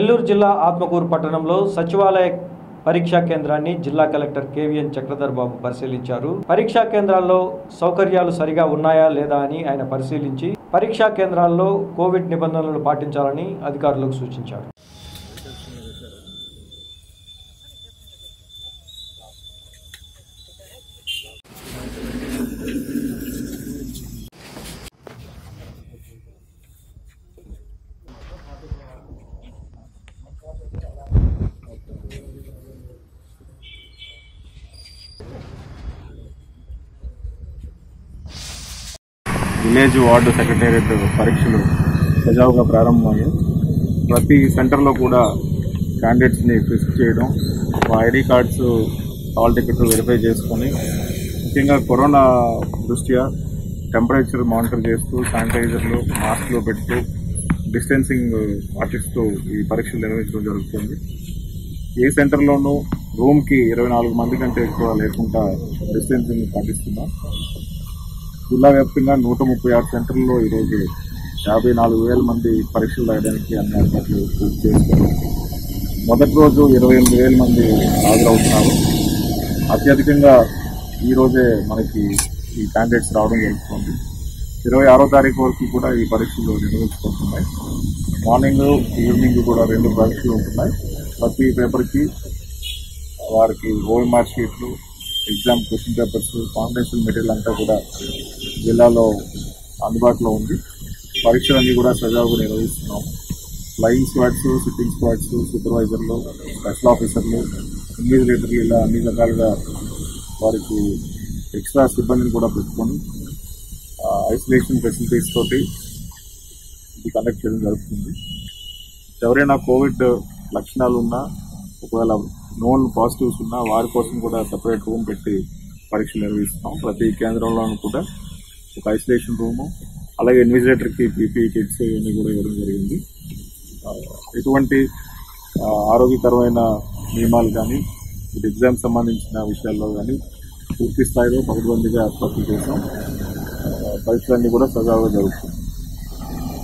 నెల్లూరు జిల్లా ఆత్మకూరు పట్టణంలో సచివాలయ పరీక్షా కేంద్రాన్ని జిల్లా కలెక్టర్ కేవీఎన్ చక్రధర్ బాబు పరిశీలించారు పరీక్షా కేంద్రాల్లో సౌకర్యాలు సరిగా ఉన్నాయా లేదా అని ఆయన పరిశీలించి పరీక్షా కేంద్రాల్లో కోవిడ్ నిబంధనలు పాటించాలని అధికారులకు సూచించారు విలేజ్ వార్డు సెక్రటేరియట్ పరీక్షలు సజావుగా ప్రారంభమయ్యాయి ప్రతి సెంటర్లో కూడా క్యాండిడేట్స్ని ఫిక్స్ చేయడం ID cards hall ticket verify చేసుకొని ముఖ్యంగా కరోనా దృష్ట్యా టెంపరేచర్ మానిటర్ చేస్తూ శానిటైజర్లు మాస్క్లు పెడుతూ డిస్టెన్సింగ్ పాటిస్తూ ఈ పరీక్షలు నిర్వహించడం జరుగుతుంది ఏ సెంటర్లోనూ రూమ్కి ఇరవై నాలుగు మంది కంటే ఎక్కువ లేకుండా డిస్టెన్సింగ్ పాటిస్తున్నాం జిల్లా వ్యాప్తంగా నూట ముప్పై ఆరు సెంటర్లలో ఈరోజు యాభై నాలుగు వేల మంది పరీక్షలు రాయడానికి అన్ని ఏర్పాట్లు పూర్తి చేస్తున్నారు మొదటి రోజు ఇరవై ఎనిమిది వేల మంది హాజరవుతున్నారు అత్యధికంగా ఈ రోజే మనకి ఈ క్యాండిడేట్స్ రావడం జరుగుతుంది ఇరవై ఆరో తారీఖు వరకు కూడా ఈ పరీక్షలు నిర్వహించుకుంటున్నాయి మార్నింగ్ ఈవినింగ్ కూడా రెండు పరీక్షలు ఉంటున్నాయి ప్రతి పేపర్కి వారికి ఓఎంఆర్ షీట్లు exam question papers combination material అంతా కూడా జిల్లాలో అందుబాటులో ఉంది పరీక్షలన్నీ కూడా సజావుగా నిర్వహిస్తున్నాం ఫ్లయింగ్ స్క్వాడ్స్ సిట్టింగ్ స్క్వాడ్స్ సూపర్వైజర్లు స్పెషల్ ఆఫీసర్లు ఇన్విజిలేటర్లు ఇలా అన్ని రకాలుగా వారికి ఎక్స్ట్రా సిబ్బందిని కూడా పెట్టుకొని ఐసోలేషన్ ఫెసిలిటీస్ తోటి ఇది కండక్ట్ చేయడం జరుగుతుంది ఎవరైనా కోవిడ్ లక్షణాలు ఉన్నా ఒకవేళ నోన్ పాజిటివ్స్ ఉన్నా వారి కోసం కూడా సపరేట్ రూమ్ పెట్టి పరీక్షలు నిర్వహిస్తాం ప్రతి కేంద్రంలోనూ కూడా ఒక ఐసోలేషన్ రూము అలాగే ఇన్విజిలేటర్కి పీపీ కిట్స్ ఇవన్నీ కూడా ఇవ్వడం జరిగింది ఆ, ఎటువంటి ఆ, ఆరోగ్యకరమైన నియమాలు కానీ ఇటు ఎగ్జామ్ సంబంధించిన విషయాల్లో కానీ పూర్తి స్థాయిలో పకడ్బందీగా ఏర్పాట్లు చేసాం ఆ, పరీక్షలన్నీ కూడా సజావుగా జరుగుతుంది